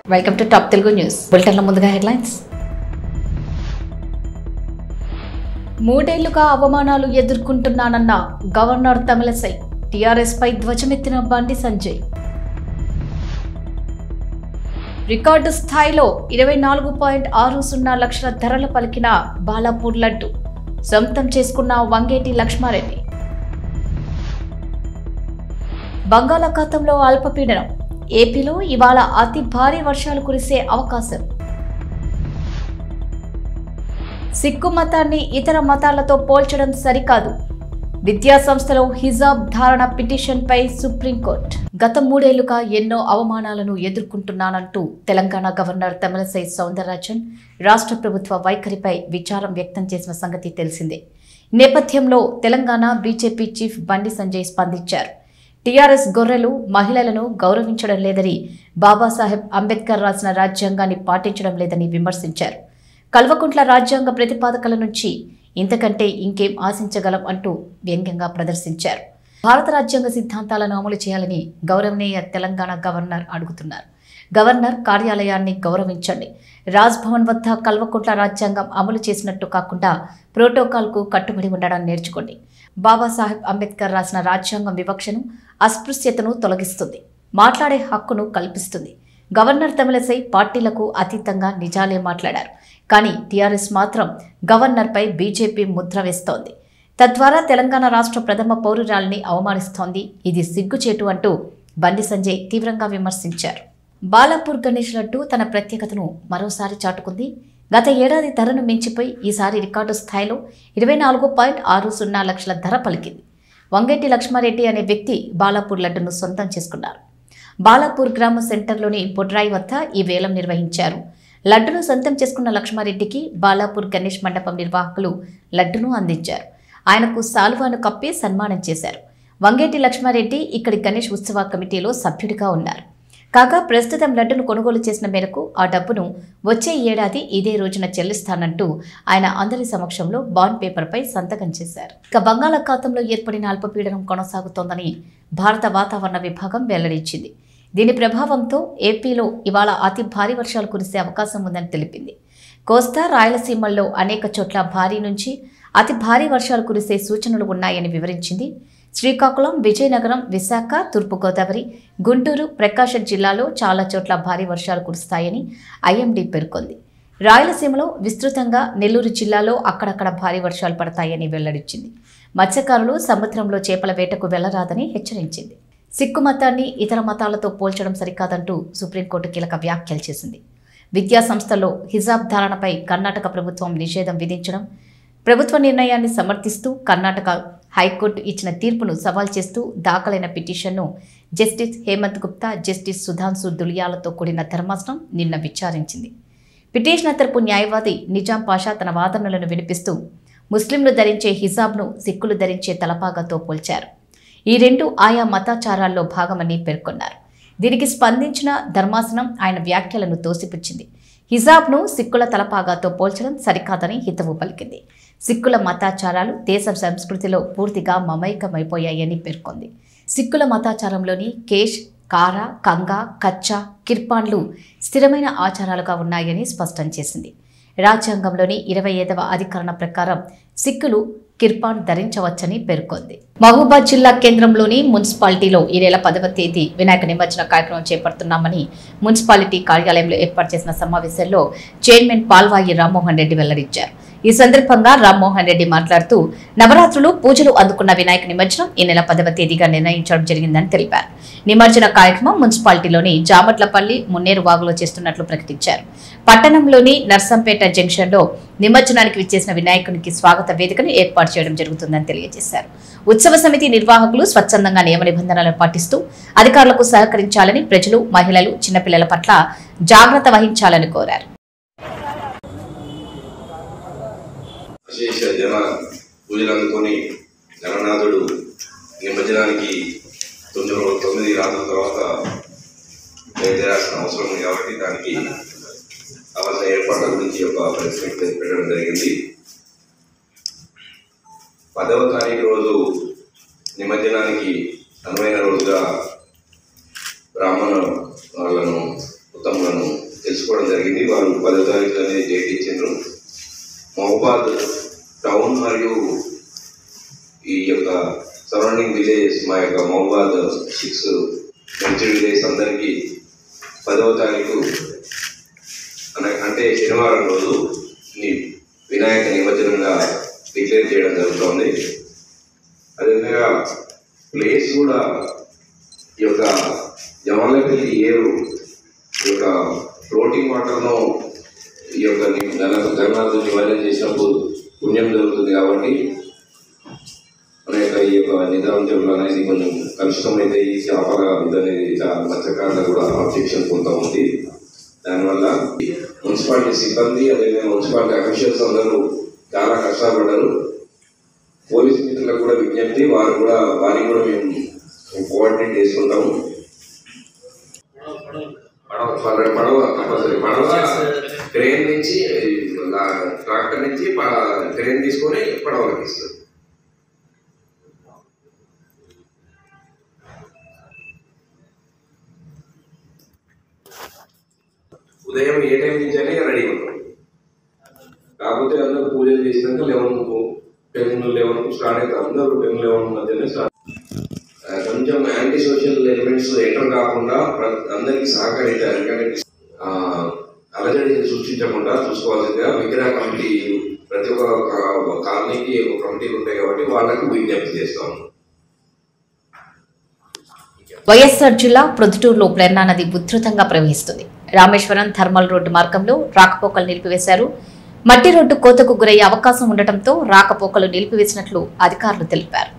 Welcome to top Telugu news బులెటిన్ల ముందుగా headlines మూడేళ్లుగా అవమానాలు ఎదుర్కొంటున్నానన్న గవర్నర్ తమిళసై టీఆర్ఎస్ పై ధ్వజమెత్తిన బండి సంజయ్ రికార్డు స్థాయిలో ఇరవై నాలుగు పాయింట్ ఆరు సున్నా లక్షల ధరలు పలికిన బాలాపూర్ లడ్డు సొంతం చేసుకున్న వంగేటి లక్ష్మారెడ్డి బంగాళాఖాతంలో అల్పపీడనం ఏపీలో ఇవాళ అతి భారీ వర్షాలు కురిసే అవకాశం సిక్కు మతాన్ని ఇతర మతాలతో పోల్చడం సరికాదు విద్యా సంస్థలో హిజాబ్ ధారణ పిటిషన్పై సుప్రీంకోర్టు గత మూడేళ్లుగా ఎన్నో అవమానాలను ఎదుర్కొంటున్నానంటూ తెలంగాణ గవర్నర్ తమిళసై సౌందరరాజన్ రాష్ట్ర ప్రభుత్వ వైఖరిపై విచారం వ్యక్తం చేసిన సంగతి తెలిసిందే నేపథ్యంలో తెలంగాణ బీజేపీ చీఫ్ బండి సంజయ్ స్పందించారు టీఆర్ఎస్ గొర్రెలు మహిళలను గౌరవించడం లేదని బాబాసాహెబ్ అంబేద్కర్ రాసిన రాజ్యాంగాన్ని పాటించడం లేదని విమర్శించారు కల్వకుంట్ల రాజ్యాంగ ప్రతిపాదకల నుంచి ఇంతకంటే ఇంకేం ఆశించగలం అంటూ వ్యంగ్యంగా ప్రదర్శించారు భారత రాజ్యాంగ సిద్ధాంతాలను అమలు చేయాలని గౌరవనీయ తెలంగాణ గవర్నర్ అడుగుతున్నారు గవర్నర్ కార్యాలయాన్ని గౌరవించండి రాజ్భవన్ వద్ద కల్వకుంట్ల రాజ్యాంగం అమలు చేసినట్టు కాకుండా ప్రోటోకాల్కు కట్టుబడి ఉండడం నేర్చుకోండి బాబాసాహెబ్ అంబేద్కర్ రాసిన రాజ్యాంగం వివక్షను అస్పృశ్యతను తొలగిస్తుంది మాట్లాడే హక్కును కల్పిస్తుంది గవర్నర్ తమిళసై పార్టీలకు అతీతంగా నిజాలే మాట్లాడారు కానీ టీఆర్ఎస్ మాత్రం గవర్నర్పై బీజేపీ ముద్ర వేస్తోంది తద్వారా తెలంగాణ రాష్ట్ర ప్రథమ పౌరురాల్ని అవమానిస్తోంది ఇది సిగ్గుచేటు అంటూ బండి సంజయ్ తీవ్రంగా విమర్శించారు బాలాపూర్ గణేష్ లడ్డు తన ప్రత్యేకతను మరోసారి చాటుకుంది గత ఏడాది ధరను మించిపోయి ఈసారి రికార్డు స్థాయిలో ఇరవై నాలుగు పాయింట్ ఆరు సున్నా లక్షల ధర పలికింది వంగేటి లక్ష్మారెడ్డి అనే వ్యక్తి బాలాపూర్ లడ్డును సొంతం చేసుకున్నారు బాలాపూర్ గ్రామ సెంటర్లోని బొడ్రాయి వద్ద ఈ వేలం నిర్వహించారు లడ్డును సొంతం చేసుకున్న లక్ష్మారెడ్డికి బాలాపూర్ గణేష్ మండపం నిర్వాహకులు లడ్డును అందించారు ఆయనకు సాల్వాను కప్పి సన్మానం చేశారు వంగేటి లక్ష్మారెడ్డి ఇక్కడి గణేష్ ఉత్సవ కమిటీలో సభ్యుడిగా ఉన్నారు కాగా ప్రస్తుతం లడ్డును కొనుగోలు చేసిన మేరకు ఆ డబ్బును వచ్చే ఏడాది ఇదే రోజున చెల్లిస్తానంటూ ఆయన అందరి సమక్షంలో బాండ్ పేపర్పై సంతకం చేశారు ఇక బంగాళాఖాతంలో ఏర్పడిన అల్పపీడనం కొనసాగుతోందని భారత వాతావరణ విభాగం వెల్లడించింది దీని ప్రభావంతో ఏపీలో ఇవాళ అతి భారీ వర్షాలు కురిసే అవకాశం ఉందని తెలిపింది కోస్తా రాయలసీమల్లో అనేక చోట్ల భారీ నుంచి అతి భారీ వర్షాలు కురిసే సూచనలు ఉన్నాయని వివరించింది శ్రీకాకుళం విజయనగరం విశాఖ తూర్పుగోదావరి గుంటూరు ప్రకాశం జిల్లాలో చాలా చోట్ల భారీ వర్షాలు కురుస్తాయని ఐఎండీ పేర్కొంది రాయలసీమలో విస్తృతంగా నెల్లూరు జిల్లాలో అక్కడక్కడ భారీ వర్షాలు పడతాయని వెల్లడించింది మత్స్యకారులు సముద్రంలో చేపల వేటకు వెళ్లరాదని హెచ్చరించింది సిక్కు మతాన్ని ఇతర మతాలతో పోల్చడం సరికాదంటూ సుప్రీంకోర్టు కీలక వ్యాఖ్యలు చేసింది విద్యా సంస్థల్లో హిజాబ్ ధారణపై కర్ణాటక ప్రభుత్వం నిషేధం విధించడం ప్రభుత్వ నిర్ణయాన్ని సమర్థిస్తూ కర్ణాటక హైకోర్టు ఇచ్చిన తీర్పును సవాల్ చేస్తూ దాఖలైన పిటిషన్ను జస్టిస్ హేమంత్ గుప్తా జస్టిస్ సుధాంశు దులియాలతో కూడిన ధర్మాసనం నిన్న విచారించింది పిటిషనర్ తరపు న్యాయవాది నిజాం పాషా తన వాదనలను వినిపిస్తూ ముస్లింలు ధరించే హిజాబ్ను సిక్కులు ధరించే తలపాగాతో పోల్చారు ఈ రెండు ఆయా మతాచారాల్లో భాగమని పేర్కొన్నారు దీనికి స్పందించిన ధర్మాసనం ఆయన వ్యాఖ్యలను తోసిపుచ్చింది హిజాబ్ను సిక్కుల తలపాగాతో పోల్చడం సరికాదని హితవు పలికింది సిక్కుల మతాచారాలు దేశ సంస్కృతిలో పూర్తిగా మమైకమైపోయాయని పేర్కొంది సిక్కుల మతాచారంలోని కేష్ కార కంగ కచ్చా కిర్పాన్లు స్థిరమైన ఆచారాలుగా ఉన్నాయని స్పష్టం చేసింది రాజ్యాంగంలోని ఇరవై ఐదవ అధికరణ ప్రకారం సిక్కులు కిర్పాన్ ధరించవచ్చని పేర్కొంది మహబూబాద్ జిల్లా కేంద్రంలోని మున్సిపాలిటీలో ఈ నెల పదవ తేదీ వినాయక నిమజ్జన కార్యక్రమం చేపడుతున్నామని మున్సిపాలిటీ కార్యాలయంలో ఏర్పాటు చేసిన సమావేశంలో చైర్మన్ పాల్వాయి రామ్మోహన్ రెడ్డి వెల్లడించారు ఈ సందర్భంగా రామ్మోహన్ రెడ్డి మాట్లాడుతూ నవరాత్రులు పూజలు అందుకున్న వినాయక నిమజ్జనం ఈ నెల పదవ తేదీగా నిర్ణయించడం జరిగిందని తెలిపారు నిమజ్జన కార్యక్రమం మున్సిపాలిటీలోని జామట్లపల్లి మున్నేరు వాగులో చేస్తున్నట్లు ప్రకటించారు పట్టణంలోని నర్సంపేట జంక్షన్లో నిమజ్జనానికి విచ్చేసిన వినాయకునికి స్వాగత వేదికను ఏర్పాటు చేయడం జరుగుతుందని తెలియజేశారు ఉత్సవ సమితి నిర్వాహకులు స్వచ్ఛందంగా నియమ నిబంధనలను పాటిస్తూ అధికారులకు సహకరించాలని ప్రజలు మహిళలు చిన్నపిల్లల పట్ల జాగ్రత్త వహించాలని కోరారు అశేష జన పూజలు అందుకొని జగన్నాథుడు నిమజ్జనానికి తొమ్మిది రోజు తొమ్మిది రాత్రుల తర్వాత బయలుదేరాల్సిన అవసరం ఉంది కాబట్టి దానికి కావాల్సిన ఏర్పాట్ల గురించి ఒక ప్రెస్ మీట్ పెట్టడం జరిగింది పదవ తారీఖు రోజు నిమజ్జనానికి అనువైన రోజుగా బ్రాహ్మణ వాళ్ళను ఉత్తములను తెలుసుకోవడం జరిగింది వాళ్ళు పదో తారీఖులోనే డేట్ ఇచ్చిండ్రు మహబాద్ టౌన్ మరియు ఈ యొక్క సరౌండింగ్ విలేజెస్ మా యొక్క మహబాద్ సిక్స్ మంచి విలేజ్ అందరికీ పదవ తారీఖు అన- అంటే శనివారం రోజు ని- వినాయక నిమజ్జనంగా డిక్లేర్ చేయడం జరుగుతోంది అదేవిధంగా ప్లేస్ కూడా ఈ యొక్క జమాలపల్లి ఏరు ఈ యొక్క ఫ్లోటింగ్ వాటర్ను ఈ యొక్క ని- గణ గణనాథులు నిమజ్జనం చేసినప్పుడు పుణ్యం జరుగుతుంది కాబట్టి మన యొక్క ఈ యొక్క నిదానం చెవులు అనేది కొంచెం కలుషితమైతే ఈ చేపల ఇది అనేది చాలా మత్స్యకారులకు కూడా ఆబ్జెక్షన్ కొంత ఉంది దానివల్ల మున్సిపాలిటీ సిబ్బంది అదేవిధంగా మున్సిపాలిటీ అఫీషియల్స్ అందరూ చాలా కష్టపడ్డారు పోలీస్ మిత్రులకు కూడా విజ్ఞప్తి వారు కూడా వారికి కూడా మేము కోఆర్డినేట్ చేసుకుంటాము పడవ పడవ పడవ కంపల్సరీ పడవ క్రేన్ నుంచి లా- ట్రాక్టర్ నుంచి ప- క్రేన్ తీసుకొని పడవలకు ఇస్తారు ఉదయం ఏ టైం నుంచి అని రెడీ ఉంటాం కాకపోతే అందరూ పూజలు చేసినాక లెవెన్ టెన్ లెవెన్ స్టార్ట్ అవుతారు అందరూ టెన్ లెవెన్ మధ్యనే స్టార్ట్ ఆ, కొంచెం యాంటీ సోషల్ ఎలిమెంట్స్ ఎంటర్ కాకుండా ప్ర- అందరికీ సహకరించారు ఎందుకంటే ఆ, అలజడి సృష్టించకుండా చూసుకోవాల్సిందిగా విగ్రహ కమిటీ ప్రతి ఒక్క కా- కాలనీకి ఒక కమిటీలు ఉంటాయి కాబట్టి వాళ్ళకు విజ్ఞప్తి చేస్తాము వైఎస్ఆర్ జిల్లా ప్రొద్దుటూరులో ప్రేరణా నది ఉధృతంగా ప్రవహిస్తుంది రామేశ్వరం థర్మల్ రోడ్డు మార్గంలో రాకపోకలు నిలిపివేశారు మట్టి రోడ్డు కోతకు గురయ్యే అవకాశం ఉండటంతో రాకపోకలు నిలిపివేసినట్లు అధికారులు తెలిపారు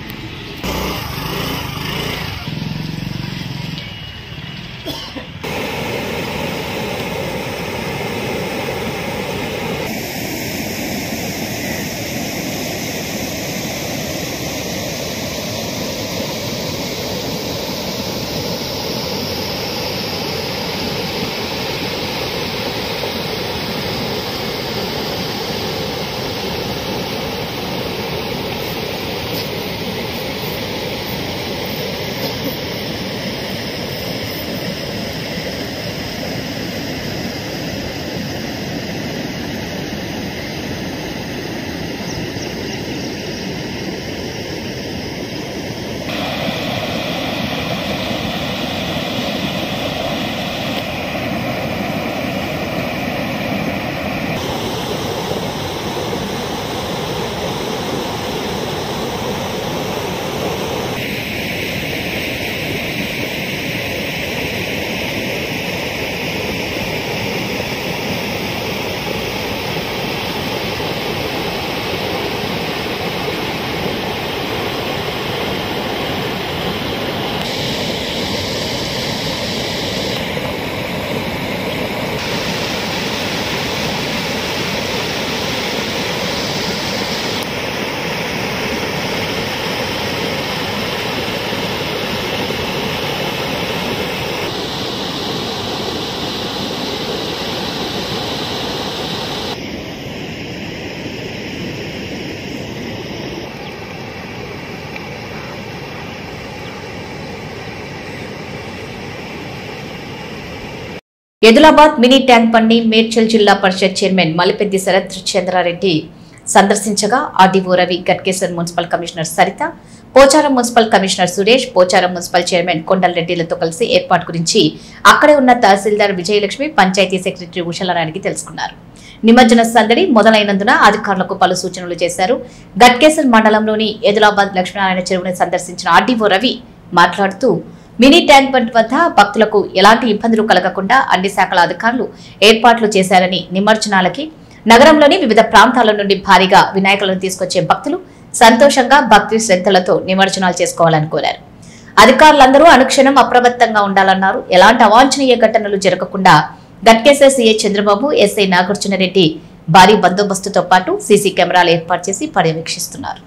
ఎదులాబాద్ మినీ ట్యాంక్ బండ్ని మేడ్చల్ జిల్లా పరిషత్ చైర్మన్ మలిపెద్ది శరత్ చంద్రారెడ్డి సందర్శించగా RDO Ravi Ghatkesar municipal commissioner Saritha Pocharam municipal commissioner Suresh Pocharam municipal chairman Kondal రెడ్డిలతో కలిసి ఏర్పాటు గురించి అక్కడే ఉన్న తహసీల్దార్ విజయలక్ష్మి పంచాయతీ సెక్రటరీ ఉషలారానికి తెలుసుకున్నారు నిమజ్జన సందడి మొదలైనందున అధికారులకు పలు సూచనలు చేశారు గట్కేసర్ మండలంలోని ఎదులాబాద్ లక్ష్మీనారాయణ చెరువుని సందర్శించిన ఆర్డీఓ రవి మాట్లాడుతూ మినీ ట్యాంక్ బండ్ వద్ద భక్తులకు ఎలాంటి ఇబ్బందులు కలగకుండా అన్ని శాఖల అధికారులు ఏర్పాట్లు చేశారని నిమజ్జనాలకి నగరంలోని వివిధ ప్రాంతాల నుండి భారీగా వినాయకులను తీసుకొచ్చే భక్తులు సంతోషంగా భక్తి శ్రద్ధలతో నిమజ్జనాలు చేసుకోవాలని కోరారు అధికారులందరూ అనుక్షణం అప్రమత్తంగా ఉండాలన్నారు ఎలాంటి అవాంఛనీయ ఘటనలు జరగకుండా గట్కేసర్ సీఏ చంద్రబాబు ఎస్ఐ నాగార్జునరెడ్డి భారీ బందోబస్తుతో పాటు సీసీ కెమెరాలు ఏర్పాటు చేసి పర్యవేక్షిస్తున్నారు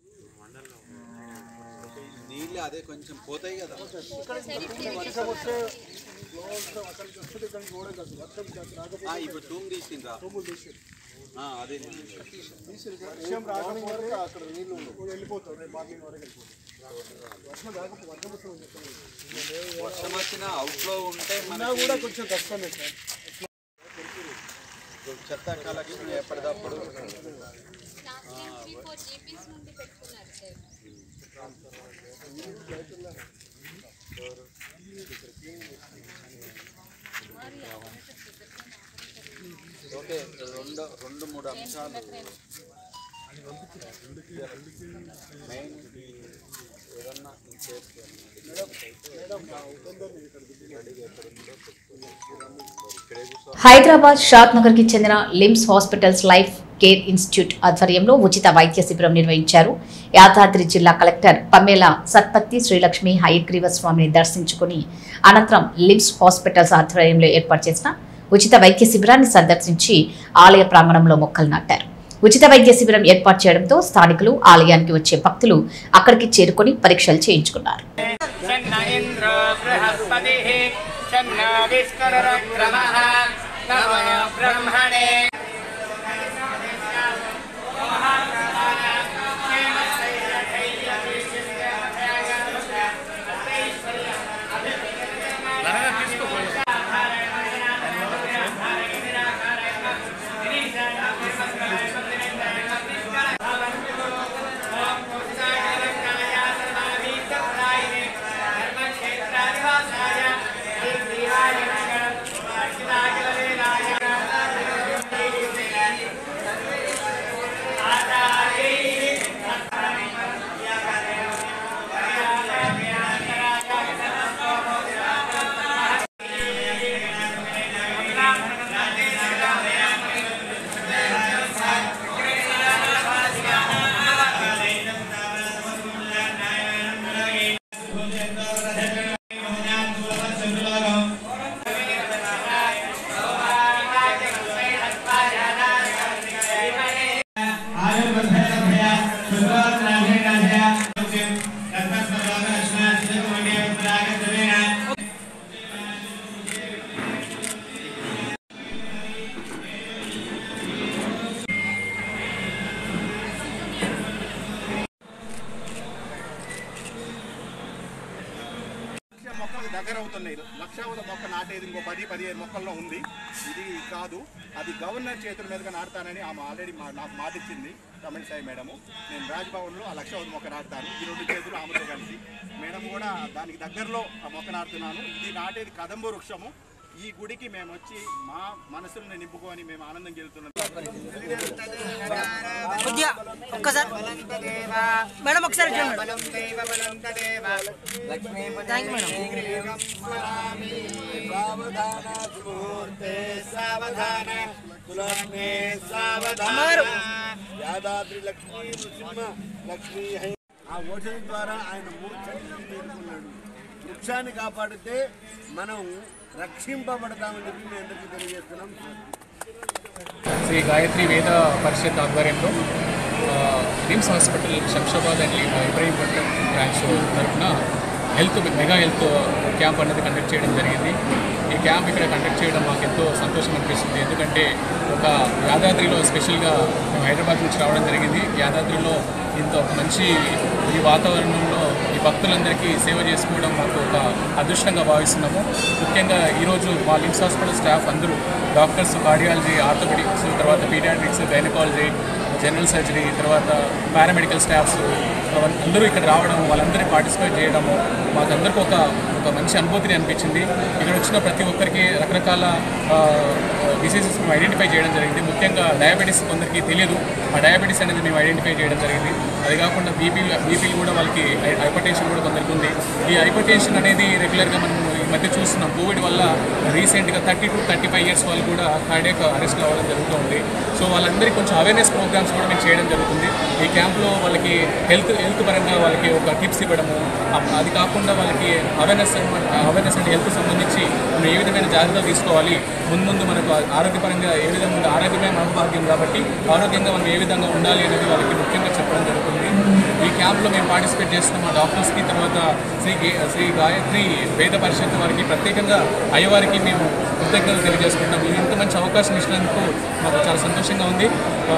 నీళ్ళు అదే కొంచెం పోతాయి కదా ఆ, ఇప్పుడు టూమ్ తీసిండ్రా ఆ, అదే వర్షం రాకని వరకు అక్కడ నీళ్లు ఉండవు వెళ్ళిపోతావు రేపు మార్నింగ్ వరకు వెళ్ళిపోతావు వర్షం వచ్చిన అవుట్ఫ్లో ఉంటే ఉన్నా మనకి కూడా కొంచెం కష్టమే సార్ ఇప్పుడు చెత్త కలెక్షన్ ఎప్పటికప్పుడు ఓకే రెండు రెండు మూడు అంశాలు మెయిన్ ఏదన్నా హైదరాబాద్ షాద్ నగర్ కి చెందిన Lims hospitals life care institute ఆధ్వర్యంలో ఉచిత వైద్య శిబిరం నిర్వహించారు యాదాద్రి జిల్లా కలెక్టర్ పమేల సత్పత్తి శ్రీలక్ష్మి హయగ్రీవ స్వామిని దర్శించుకుని అనంతరం లిమ్స్ హాస్పిటల్స్ ఆధ్వర్యంలో ఏర్పాటు చేసిన ఉచిత వైద్య శిబిరాన్ని సందర్శించి ఆలయ ప్రాంగణంలో మొక్కలు నాటారు ఉచిత వైద్య శిబిరం ఏర్పాటు చేయడంతో స్థానికులు ఆలయానికి వచ్చే భక్తులు అక్కడికి చేరుకొని పరీక్షలు చేయించుకున్నారు शन्न इन्द्रो बृहस्पतिः शन्न विष्णुरुक्रमः नमो ब्रह्मणे లక్ష మొక్కలకు దగ్గర అవుతున్నాయి లక్షావత మొక్క నాటేది ఇంకో పది పదిహేను మొక్కల్లో ఉంది ఇది కాదు అది గవర్నర్ చేతుల మీదుగా నాటుతానని ఆమె ఆల్రెడీ మా నాకు మాట ఇచ్చింది తమిళసాయి మేడము నేను రాజ్భవన్లో ఆ లక్షావత మొక్క నాటుతాను ఈ రెండు చేతులు ఆమెతో కలిసి మేడం కూడా దానికి దగ్గరలో ఆ మొక్క నాటుతున్నాను ఇది నాటేది కదంబ వృక్షము ఈ గుడికి మేము వచ్చి మా మనసుల్ని నింపుకొని మేము ఆనందం చెందుతున్నాం కొద్దిగా ఒక్కసారి మేడం ఒకసారి చూడండి థ్యాంక్ యూ మేడం అమ్మగారు యాదాద్రి లక్ష్మీ నృసింహ లక్ష్మీ హై- ఆ ఓషధి ద్వారా ఆయన మూర్ఛని తీరుకున్నాడు వృక్షాన్ని కాపాడితే మనం రక్షింపబడతామని చెప్పి మీ అందరికీ తెలియజేస్తున్నాం శ్రీ గాయత్రి వేద పరిషత్ ఆధ్వర్యంలో ఆ, Rims hospital Shamshabad and Ibrahimpatnam branch తరఫున హెల్త్ మెగా హెల్త్ క్యాంప్ అనేది కండక్ట్ చేయడం జరిగింది ఈ క్యాంప్ ఇక్కడ కండక్ట్ చేయడం మాకు ఎంతో సంతోషం అనిపిస్తుంది ఎందుకంటే ఒక యాదాద్రిలో స్పెషల్గా మేము హైదరాబాద్ నుంచి రావడం జరిగింది యాదాద్రిలో ఇంత ఒక మంచి ఈ వాతావరణంలో ఈ భక్తులందరికీ సేవ చేసుకోవడం మాకు ఒక అదృష్టంగా భావిస్తున్నాము ముఖ్యంగా ఈరోజు మా లిమ్స్ హాస్పిటల్ స్టాఫ్ అందరూ డాక్టర్స్ కార్డియాలజీ ఆర్థోపెడిక్స్ తర్వాత పీడియాట్రిక్స్ గైనకాలజీ జనరల్ సర్జరీ తర్వాత పారామెడికల్ స్టాఫ్స్ అందరూ ఇక్కడ రావడం వాళ్ళందరినీ పార్టిసిపేట్ చేయడము మాకందరికీ ఒక ఒక మంచి అనుభూతిని అనిపించింది ఇక్కడ వచ్చిన ప్రతి ఒక్కరికి రకరకాల డిసీజెస్ మేము ఐడెంటిఫై చేయడం జరిగింది ముఖ్యంగా డయాబెటీస్ కొందరికి తెలియదు ఆ డయాబెటీస్ అనేది మేము ఐడెంటిఫై చేయడం జరిగింది అది కాకుండా బీపీ బీపీలు కూడా వాళ్ళకి హైపర్ టెన్షన్ కూడా కొందరికి ఉంది ఈ హైపర్ టెన్షన్ అనేది రెగ్యులర్గా మనం ఈ మధ్య చూస్తున్నాం కోవిడ్ వల్ల రీసెంట్గా thirty to thirty five years వాళ్ళు కూడా కార్డియాక్ అరెస్ట్ అవ్వడం జరుగుతూ ఉంది సో వాళ్ళందరికీ కొంచెం అవేర్నెస్ ప్రోగ్రామ్స్ కూడా మేము చేయడం జరుగుతుంది ఈ క్యాంప్లో వాళ్ళకి హెల్త్ హెల్త్ పరంగా వాళ్ళకి ఒక టిప్స్ ఇవ్వడము అ- అది కాకుండా వాళ్ళకి అవేర్నెస్ అవేర్నెస్ అంటే హెల్త్ సంబంధించి మనం ఏ విధమైన జాగ్రత్తలు తీసుకోవాలి ముందు ముందు మనకు ఆరోగ్యపరంగా ఏ విధంగా ఉండాలి? ఆరోగ్యమే మహోభాగ్యం కాబట్టి ఆరోగ్యంగా మనం ఏ విధంగా ఉండాలి అనేది వాళ్ళకి ముఖ్యంగా చెప్పడం జరుగుతుంది ఈ క్యాంప్లో మేము పార్టిసిపేట్ చేస్తున్న మా డాక్టర్స్కి తర్వాత శ్రీ గే- శ్రీ గాయత్రి వేద పరిషత్ వారికి ప్రత్యేకంగా అయ్యవారికి మేము కృతజ్ఞతలు తెలియజేసుకుంటాం ఇది ఇంత మంచి అవకాశం ఇచ్చినందుకు మాకు చాలా సంతోషంగా ఉంది ఆ,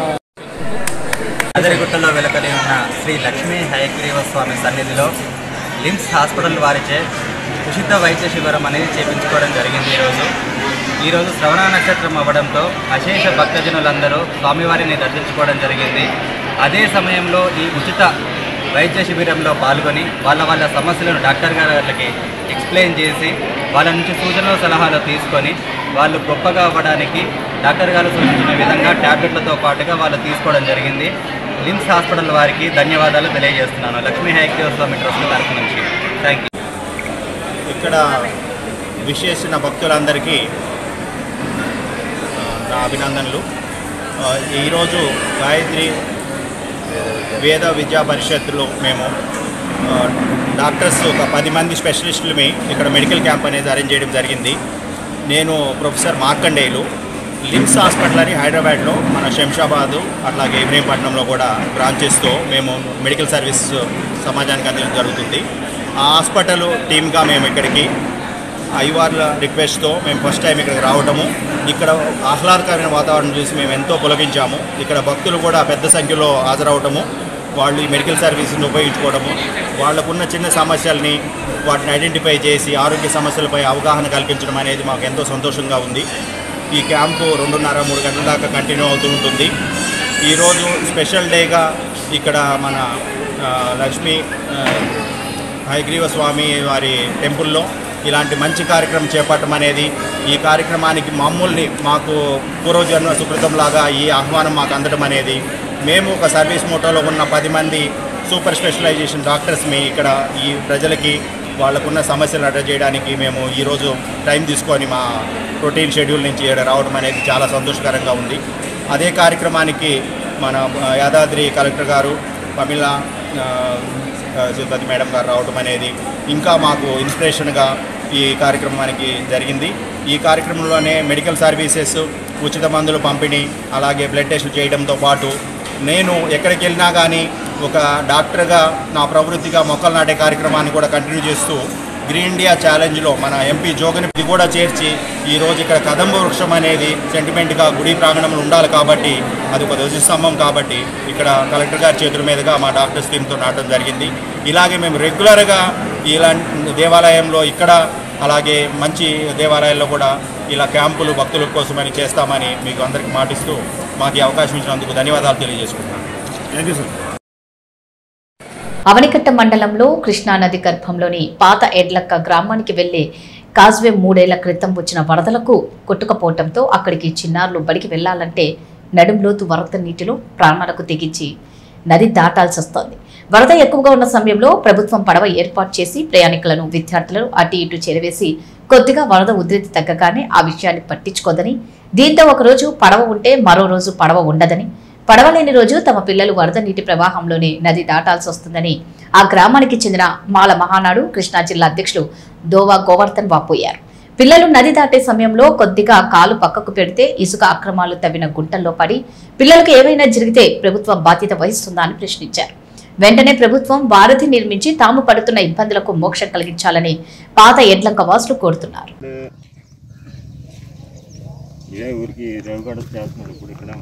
అదరిగుట్టలో వెలకలి ఉన్న శ్రీ లక్ష్మీ హయగ్రీవ స్వామి సన్నిధిలో లిమ్స్ హాస్పిటల్ వారిచే ఉచిత వైద్య శిబిరం అనేది చేపించుకోవడం జరిగింది ఈరోజు ఈరోజు శ్రవణ నక్షత్రం అవ్వడంతో అశేష భక్తజనులందరూ స్వామివారిని దర్శించుకోవడం జరిగింది అదే సమయంలో ఈ ఉచిత వైద్య శిబిరంలో పాల్గొని వాళ్ళ వాళ్ళ సమస్యలను డాక్టర్ గారికి ఎక్స్ప్లెయిన్ చేసి వాళ్ళ నుంచి సూచనలు సలహాలు తీసుకొని వాళ్ళు గొప్పగా అవ్వడానికి డాక్టర్ గారు సూచించిన విధంగా ట్యాబ్లెట్లతో పాటుగా వాళ్ళు తీసుకోవడం జరిగింది లిమ్స్ హాస్పిటల్ వారికి ధన్యవాదాలు తెలియజేస్తున్నాను లక్ష్మీ హైక్య స్వామి ట్రస్ట్ తరఫు నుంచి థ్యాంక్ యూ ఇక్కడ విశేషణ భక్తులందరికీ ఆ, నా అభినందనలు ఆ, ఈరోజు గాయత్రి వేద విద్యా పరిషత్తులో మేము ఆ, డాక్టర్స్ ఒక పది మంది స్పెషలిస్టులమి ఇక్కడ మెడికల్ క్యాంప్ అనేది అరేంజ్ చేయడం జరిగింది నేను ప్రొఫెసర్ మార్కండేయులు లిమ్స్ హాస్పిటల్ అని హైదరాబాద్లో మన శంషాబాదు అట్లాగే ఇబ్రహీంపట్నంలో కూడా బ్రాంచెస్తో మేము మెడికల్ సర్వీస్ సమాజానికి అందించడం జరుగుతుంది ఆ హాస్పిటల్ టీమ్గా మేము ఇక్కడికి ఐవార్ల రిక్వెస్ట్తో మేము ఫస్ట్ టైం ఇక్కడికి రావటము ఇక్కడ ఆహ్లాదకరమైన వాతావరణం చూసి మేము ఎంతో పులకించాము ఇక్కడ భక్తులు కూడా పెద్ద సంఖ్యలో హాజరవటము వాళ్ళు ఈ మెడికల్ సర్వీస్ని ఉపయోగించుకోవడము వాళ్ళకున్న చిన్న సమస్యల్ని వాటిని ఐడెంటిఫై చేసి ఆరోగ్య సమస్యలపై అవగాహన కల్పించడం అనేది మాకు ఎంతో సంతోషంగా ఉంది ఈ క్యాంపు రెండున్నర మూడు గంటల దాకా కంటిన్యూ అవుతూ ఉంటుంది ఈరోజు స్పెషల్ డేగా ఇక్కడ మన ఆ, లక్ష్మీ ఆ, హయగ్రీవ స్వామి వారి టెంపుల్లో ఇలాంటి మంచి కార్యక్రమం చేపట్టడం అనేది ఈ కార్యక్రమానికి మమ్మల్ని మాకు పూర్వజన్మ సుకృతంలాగా ఈ ఆహ్వానం మాకు అందడం అనేది మేము ఒక సర్వీస్ మోటోలో ఉన్న పది మంది సూపర్ స్పెషలైజేషన్ డాక్టర్స్ మీ ఇక్కడ ఈ ప్రజలకి వాళ్ళకున్న సమస్యలు అడ్రస్ చేయడానికి మేము ఈరోజు టైం తీసుకొని మా రొటీన్ షెడ్యూల్ నుంచి ఇక్కడ రావడం అనేది చాలా సంతోషకరంగా ఉంది అదే కార్యక్రమానికి మన ఆ, యాదాద్రి కలెక్టర్ గారు పమిళ ఆ, ఆ, సిబ్బంది మేడం గారు రావడం అనేది ఇంకా మాకు ఇన్స్పిరేషన్గా ఈ కార్యక్రమానికి జరిగింది ఈ కార్యక్రమంలోనే మెడికల్ సర్వీసెస్ ఉచిత మందులు పంపిణీ అలాగే బ్లడ్ టెస్టులు చేయడంతో పాటు నేను ఎక్కడికి వెళ్ళినా కానీ ఒక డాక్టర్గా నా ప్రవృత్తిగా మొక్కలు నాటే కార్యక్రమాన్ని కూడా కంటిన్యూ చేస్తూ గ్రీన్ ఇండియా ఛాలెంజ్లో మన ఎంపీ జోగని ఇది కూడా చేర్చి ఈరోజు ఇక్కడ కదంబ వృక్షం అనేది సెంటిమెంట్గా గుడి ప్రాంగణంలో ఉండాలి కాబట్టి అది ఒక ధ్వజస్తంభం కాబట్టి ఇక్కడ కలెక్టర్ గారి చేతుల మీదుగా మా డాక్టర్స్ టీంతో నాటడం జరిగింది ఇలాగే మేము రెగ్యులర్గా ఇలాంటి దేవాలయంలో ఇక్కడ అలాగే మంచి దేవాలయాల్లో కూడా ఇలా క్యాంపులు భక్తుల కోసమని చేస్తామని మీకు అందరికీ మాటిస్తూ మాకు ఈ అవకాశం ఇచ్చినందుకు ధన్యవాదాలు తెలియజేసుకుంటున్నాను థ్యాంక్ యూ సార్ అవనికట్ట మండలంలో కృష్ణానది గర్భంలోని పాత ఎడ్లక్క గ్రామానికి వెళ్లే కాజ్వే మూడేళ్ల క్రితం వచ్చిన వరదలకు కొట్టుకపోవటంతో అక్కడికి చిన్నారులు బడికి వెళ్లాలంటే నడుంలోతు వరద నీటిలో ప్రాణాలకు తెగించి నది దాటాల్సి వస్తోంది వరద ఎక్కువగా ఉన్న సమయంలో ప్రభుత్వం పడవ ఏర్పాటు చేసి ప్రయాణికులను విద్యార్థులను అటు ఇటు చేరవేసి కొద్దిగా వరద ఉధృతి తగ్గగానే ఆ విషయాన్ని పట్టించుకోదని దీంతో ఒకరోజు పడవ ఉంటే మరో రోజు పడవ ఉండదని పడవ లేని రోజు తమ పిల్లలు వరద నీటి ప్రవాహంలోనే నది దాటాల్సి వస్తుందని ఆ గ్రామానికి చెందిన మాల మహానాడు కృష్ణా జిల్లా అధ్యక్షులు దోవా గోవర్ధన్ వాపోయారు పిల్లలు నది దాటే సమయంలో కొద్దిగా కాలు పక్కకు పెడితే ఇసుక అక్రమాలు తవ్విన గుంటల్లో పడి పిల్లలకు ఏమైనా జరిగితే ప్రభుత్వం బాధ్యత వహిస్తుందా అని ప్రశ్నించారు వెంటనే ప్రభుత్వం వారధి నిర్మించి తాము పడుతున్న ఇబ్బందులకు మోక్షం కలిగించాలని పాత ఎడ్లంక వాసులు కోరుతున్నారు ఇదే ఊరికి రవిగడ చేస్తున్నారు ఇప్పుడు ఇక్కడ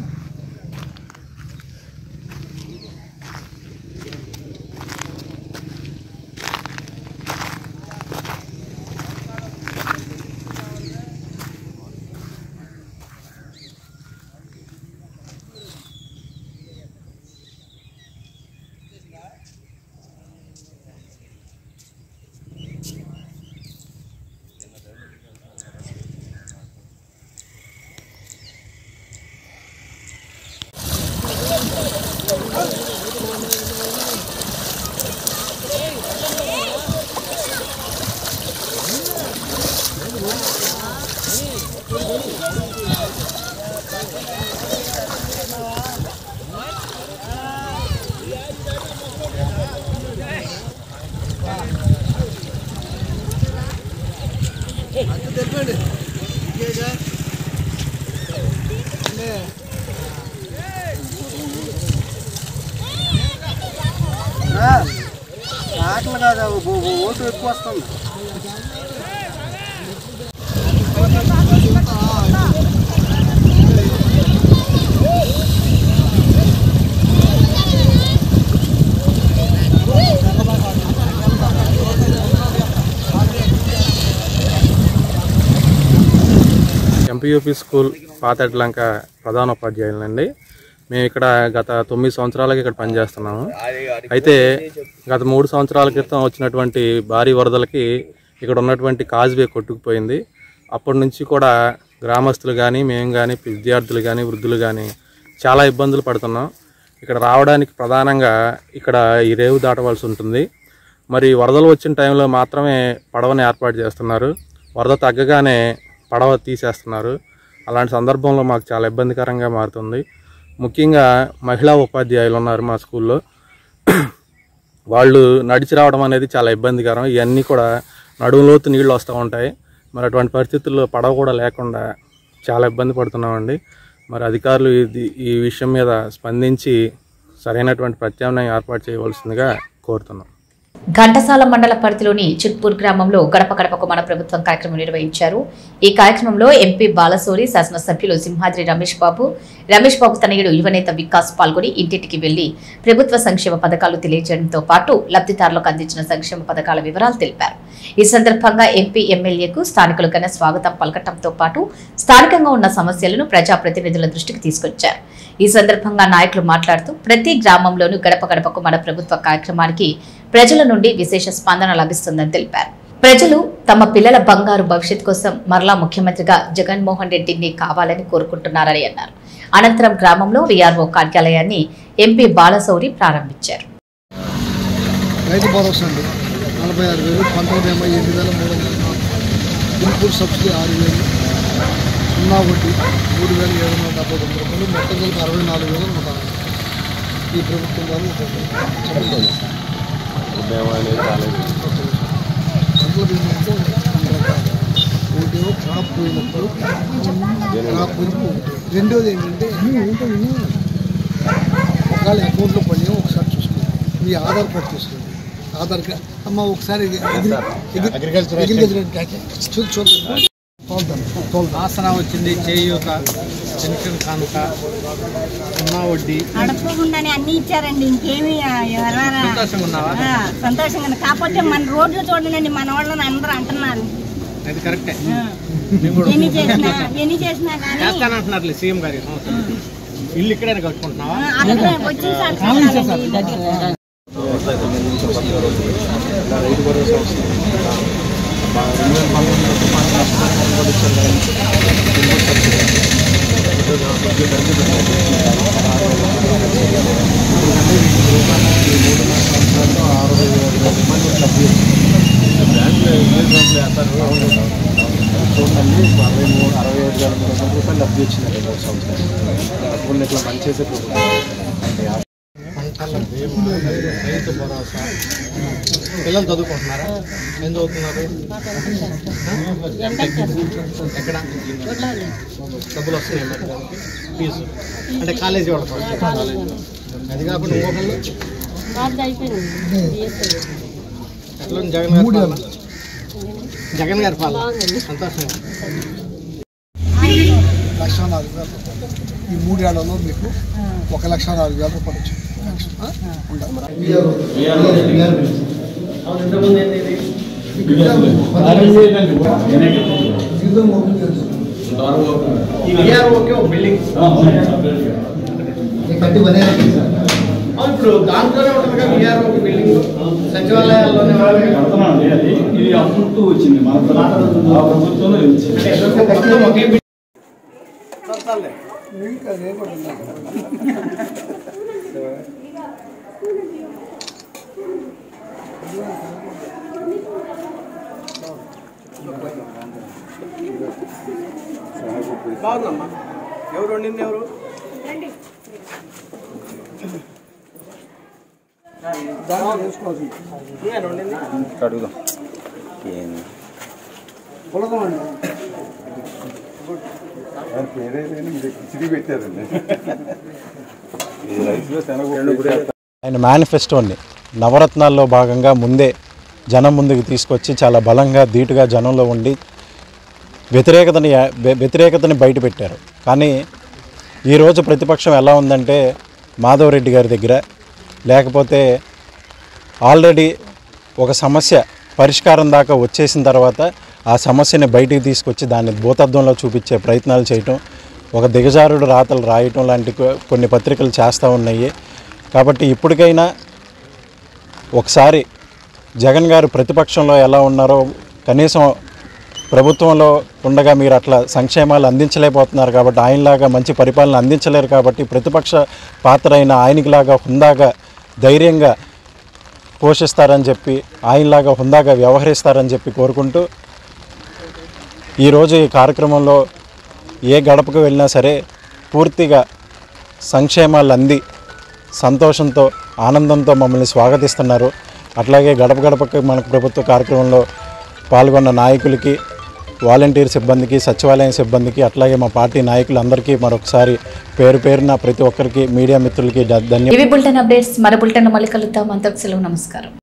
ఆటలు కాదు ఓటు ఎక్కువ వస్తుంది ఆ ఎంపీయూపీ స్కూల్ పాతెడ్లంక ప్రధాన ఉపాధ్యాయులండి మేము ఇక్కడ గత తొమ్మిది సంవత్సరాలకి ఇక్కడ పనిచేస్తున్నాము అయితే గత మూడు సంవత్సరాల క్రితం వచ్చినటువంటి భారీ వరదలకి ఇక్కడ ఉన్నటువంటి కాజ్వే కొట్టుకుపోయింది అప్పటి నుంచి కూడా గ్రామస్తులు కానీ మేము కానీ విద్యార్థులు కానీ వృద్ధులు కానీ చాలా ఇబ్బందులు పడుతున్నాం ఇక్కడ రావడానికి ప్రధానంగా ఇక్కడ ఈ రేవు దాటవలసి ఉంటుంది మరి వరదలు వచ్చిన టైంలో మాత్రమే పడవని ఏర్పాటు చేస్తున్నారు వరద తగ్గగానే పడవ తీసేస్తున్నారు అలాంటి సందర్భంలో మాకు చాలా ఇబ్బందికరంగా మారుతుంది ముఖ్యంగా మహిళా ఉపాధ్యాయులు ఉన్నారు మా స్కూల్లో వాళ్ళు నడిచి రావడం అనేది చాలా ఇబ్బందికరం ఇవన్నీ కూడా నడుములోతు నీళ్ళు వస్తూ ఉంటాయి మరి అటువంటి పరిస్థితుల్లో పడవ కూడా లేకుండా చాలా ఇబ్బంది పడుతున్నామండి మరి అధికారులు ఇది ఈ విషయం మీద స్పందించి సరైనటువంటి ప్రత్యామ్నాయం ఏర్పాటు చేయవలసిందిగా కోరుతున్నాం ఘంటసాల మండల పరిధిలోని చిట్పూర్ గ్రామంలో గడప గడపకు మన ప్రభుత్వం కార్యక్రమం నిర్వహించారు ఈ కార్యక్రమంలో ఎంపీ బాలసోరి శాసనసభ్యులు సింహాద్రి రమేష్ బాబు రమేష్ బాబు తనయుడు యువనేత వికాస్ పాల్గొని ఇంటింటికి వెళ్లి ప్రభుత్వ సంక్షేమ పథకాలు తెలియజేయడంతో పాటు లబ్ధిదారులకు అందించిన సంక్షేమ పథకాల వివరాలు తెలిపారు ఈ సందర్భంగా ఎంపీ ఎమ్మెల్యేకు స్థానికులు ఘన స్వాగతం పలకటంతో పాటు స్థానికంగా ఉన్న సమస్యలను ప్రజాప్రతినిధుల దృష్టికి తీసుకొచ్చారు ఈ సందర్భంగా నాయకులు మాట్లాడుతూ ప్రతి గ్రామంలోనూ గడప గడపకు మన ప్రభుత్వ కార్యక్రమానికి ప్రజల నుండి విశేష స్పందన లభిస్తుందని తెలిపారు ప్రజలు తమ పిల్లల బంగారు భవిష్యత్ కోసం మరలా ముఖ్యమంత్రిగా జగన్మోహన్ రెడ్డిని కావాలని కోరుకుంటున్నారని అన్నారు అనంతరం గ్రామంలో వీఆర్ఓ కార్యాలయాన్ని ఎంపీ బాలశౌరి ప్రారంభించారు రైతు భరోసా అండి నలభై ఆరు వేలు పంతొమ్మిది ఎనభై ఎనిమిది వేల మూడు వందల నాలుగు ఇన్పుట్ సబ్సిడీ ఆరు వేలు సున్నా వడ్డీ మూడు వేల ఏడు వందల డెబ్బై తొమ్మిది రూపాయలు మొత్తం కలిపి అరవై నాలుగు వేల నూట అరవై. ఈ ప్రభుత్వం ద్వారా చెప్తుంది పంటల బీమా అంటే రెండు రకాలు ఒకటేమో క్రాప్ పోయినప్పుడు క్రాప్ పోయినప్పుడు ఒకటి. రెండోది ఏంటంటే ఒకవేళ అకౌంట్లో పడినా ఒకసారి చూసుకోండి మీ ఆధార్ కార్డు తీసుకోండి ఆధార్ కార్డ్ అమ్మ ఒకసారి అగ్రికల్చర్ చూసి చూద్దాం తోలుతాను తోలుతాను ఆసన వచ్చింది చేయూత పెన్షన్ కానుక సున్నా వడ్డీ అడగకుండానే అన్ని ఇచ్చారండి ఇంకేమి ఎవరైనా సంతోషంగా ఉన్నావా? ఆ, సంతోషంగా ఉన్నా. కాకపోతే మన రోడ్లు చూడండి మన వాళ్ళని అందరూ అంటున్నారు అది కరెక్టే ఆ. మేము కూడా ఎన్ని చేసినా ఎన్ని చేసినా కానీ చేస్తానంటున్నారు సీఎం గారి ఇల్లు ఇక్కడే కట్టుకుంటున్నావా ఆ, అలాగే వచ్చిన సార్ చాలండి. రైతు భరోసా వస్తుంది మా రెండు వేల పంతొమ్మిది పంట నష్టపరిహారం కూడా ఇచ్చారు కదా. Input subsidy. ఇప్పుడు కొద్దిగా తగ్గి ఎందుకంటే ఈ రూపాయలు ఈ మూడున్నర సంవత్సరాల్లో అరవై వేల రూపాయలు డబ్బు బ్యాంకులో ఏ బ్యాంకులో వేస్తారు చూడండి అరవై మూడు అరవై ఐదు వేల మూడు వందల రూపాయలు డబ్బు ఇచ్చినారు ఈ మూడు సంవత్సరాలు తప్పకుండా ఇట్లా మంచి చేసే ప్రభుత్వం పంటల బీమా రైతు భరోసా పిల్లలు చదువుకుంటున్నారా ఏం చదువుతున్నారు ఎక్కడ డబ్బులు వస్తున్నాయి మరి దానికి ఫీజు అంటే కాలేజీ వాళ్ళకి అది కాకుండా ఇంకొకళ్ళు ఎట్లా ఉంది జగన్ గారి పాలన జగన్ గారి పాలన సంతోషంగా లక్ష నాలుగు వేలు ఈ మూడేళ్లలో మీకు ఒక లక్ష నాలుగు వేల రూపాయలు వచ్చింది ఆ? ఈ విఆర్ఓకే ఒక బిల్డింగ్ ఇప్పుడు దాంట్లోనే ఉంటుంది కదా విఆర్ఓ బిల్డింగ్ సచివాలయాల్లోనే ఇది అప్పుడు వచ్చింది మన ప్రభుత్వం- ఆ ప్రభుత్వంలో ఇది వచ్చింది మీకు అదే కూడా ఉంది. బాగుందమ్మా ఎవరు వండింది ఎవరు దాంట్లో వేసుకోవాల్సింది నేను వండింది అడుగుదాం పులకం అండి కిచిడి పెట్టారండి ఆయన మేనిఫెస్టోని నవరత్నాల్లో భాగంగా ముందే జనం ముందుకు తీసుకొచ్చి చాలా బలంగా ధీటుగా జనంలో ఉండి వ్యతిరేకతని వ్య- వ్యతిరేకతని బయటపెట్టారు కానీ ఈరోజు ప్రతిపక్షం ఎలా ఉందంటే మాధవరెడ్డి గారి దగ్గర లేకపోతే ఆల్రెడీ ఒక సమస్య పరిష్కారం దాకా వచ్చేసిన తర్వాత ఆ సమస్యని బయటికి తీసుకొచ్చి దాన్ని భూతత్వంలో చూపించే ప్రయత్నాలు చేయటం ఒక దిగజారుడు రాతలు రాయటం లాంటి కొ- కొన్ని పత్రికలు చేస్తూ ఉన్నాయి కాబట్టి ఇప్పటికైనా ఒకసారి జగన్ గారు ప్రతిపక్షంలో ఎలా ఉన్నారో కనీసం ప్రభుత్వంలో ఉండగా మీరు అట్లా సంక్షేమాలు అందించలేకపోతున్నారు కాబట్టి ఆయనలాగా మంచి పరిపాలన అందించలేరు కాబట్టి ప్రతిపక్ష పాత్ర అయిన ఆయనకిలాగా హుందాగా ధైర్యంగా పోషిస్తారని చెప్పి ఆయనలాగా హుందాగా వ్యవహరిస్తారని చెప్పి కోరుకుంటూ ఈరోజు ఈ కార్యక్రమంలో ఏ గడపకు వెళ్ళినా సరే పూర్తిగా సంక్షేమాలు అంది సంతోషంతో ఆనందంతో మమ్మల్ని స్వాగతిస్తున్నారు అట్లాగే గడప గడపకి మన ప్రభుత్వ కార్యక్రమంలో పాల్గొన్న నాయకులకి వాలంటీర్ సిబ్బందికి సచివాలయం సిబ్బందికి అట్లాగే మా పార్టీ నాయకులందరికీ మరొకసారి పేరు పేరున ప్రతి ఒక్కరికి మీడియా మిత్రులకి ధన్యవాదాలు ఇవి బులెటిన్ అప్డేట్స్ మన బులెటిన్ మళ్ళీ కలుద్దాం అంతకు సెలవు నమస్కారం